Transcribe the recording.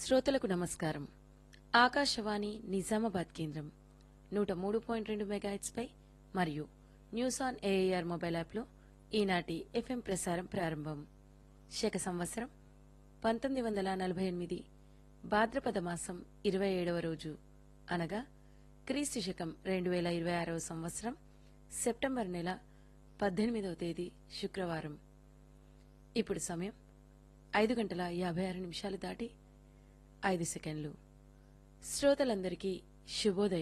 శ్రోతలకు నమస్కారం ఆకాశవాణి నిజామాబాద్ కేంద్రం నూట మూడు పాయింట్ రెండు మెగాహెట్స్పై మరియు న్యూస్ ఆన్ ఏఐఆర్ మొబైల్ యాప్లో ఈనాటి ఎఫ్ఎం ప్రసారం ప్రారంభం శక సంవత్సరం పంతొమ్మిది వందల నలభై ఎనిమిది భాద్రపద మాసం ఇరవై ఏడవ రోజు అనగా క్రీస్తు శకం రెండు వేల ఇరవై ఆరవ సంవత్సరం సెప్టెంబర్ నెల పద్దెనిమిదవ తేదీ శుక్రవారం ఇప్పుడు సమయం ఐదు గంటల యాభై ఆరు నిమిషాలు దాటి ఐదు సెకండ్లు శ్రోతలందరికీ శుభోదయం